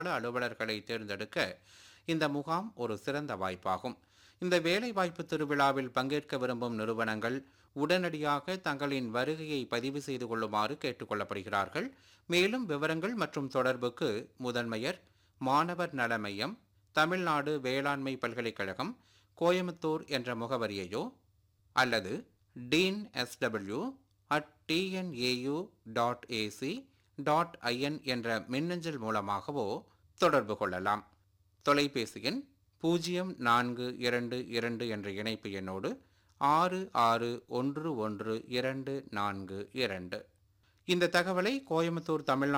அலுவலர்களை தேர்ந்தெடுக்க இந்த முகாம் ஒரு சிறந்த வாய்ப்பாகும் இந்த வேலைவாய்ப்பு திருவிழாவில் பங்கேற்க விரும்பும் நிறுவனங்கள் உடனடியாக தங்களின் வருகையை பதிவு செய்து கொள்ளுமாறு கேட்டுக்கொள்ளப்படுகிறார்கள் மேலும் விவரங்கள் மற்றும் தொடர்புக்கு முதன்மையர் மாணவர் நல மையம் தமிழ்நாடு வேளாண்மை பல்கலைக்கழகம் கோயம்புத்தூர் என்ற முகவரியையோ அல்லது dean SW at TNAU dot AC dot IN என்ற மின்னஞ்சல் மூலமாகவோ தொடர்பு கொள்ளலாம் தொலைபேசி எண் பூஜ்ஜியம் நான்கு இரண்டு இரண்டு என்ற இணைப்பு எண்ணோடு ஆறு ஆறு ஒன்று ஒன்று இரண்டு நான்கு இரண்டு இந்த தகவலை கோயம்புத்தூர் தமிழ்நாடு